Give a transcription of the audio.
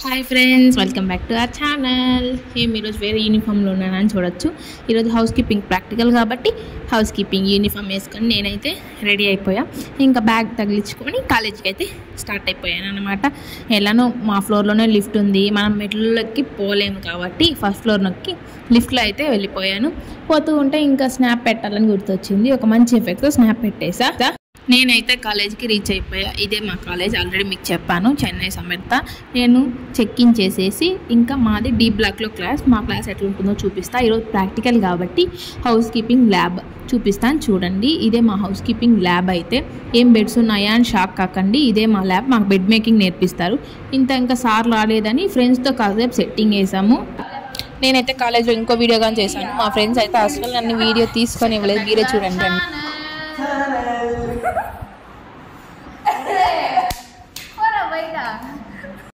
hi friends welcome back to our channel ఏం ఈరోజు వేరే యూనిఫామ్లో ఉన్నానని చూడొచ్చు ఈరోజు హౌస్ కీపింగ్ ప్రాక్టికల్ కాబట్టి హౌస్ కీపింగ్ యూనిఫామ్ వేసుకొని నేనైతే రెడీ అయిపోయా ఇంకా బ్యాగ్ తగిలించుకొని కాలేజీకి అయితే స్టార్ట్ అయిపోయాను అనమాట ఎలానో మా ఫ్లోర్లోనే లిఫ్ట్ ఉంది మనం మెట్లకి పోలేము కాబట్టి ఫస్ట్ ఫ్లోర్ నొక్కి లిఫ్ట్లో అయితే వెళ్ళిపోయాను పోతూ ఉంటే ఇంకా స్నాప్ పెట్టాలని గుర్తొచ్చింది ఒక మంచి ఎఫెక్ట్తో స్నాప్ పెట్టేసా నేనైతే కాలేజీకి రీచ్ అయిపోయా ఇదే మా కాలేజ్ ఆల్రెడీ మీకు చెప్పాను చెన్నై సమర్థ నేను చెక్ ఇన్ చేసేసి ఇంకా మాది డీ బ్లాక్లో క్లాస్ మా క్లాస్ ఎట్లా ఉంటుందో చూపిస్తా ఈరోజు ప్రాక్టికల్ కాబట్టి హౌస్ కీపింగ్ ల్యాబ్ చూపిస్తాను చూడండి ఇదే మా హౌస్ కీపింగ్ ల్యాబ్ అయితే ఏం బెడ్స్ ఉన్నాయా అని షాక్ కాకండి ఇదే మా ల్యాబ్ మాకు బెడ్ మేకింగ్ నేర్పిస్తారు ఇంత ఇంకా సార్ రాలేదని ఫ్రెండ్స్తో కాసేపు సెట్టింగ్ వేసాము నేనైతే కాలేజ్లో ఇంకో వీడియో కానీ చేశాను మా ఫ్రెండ్స్ అయితే అసలు నన్ను వీడియో తీసుకొని ఇవ్వలేదు మీరే చూడండి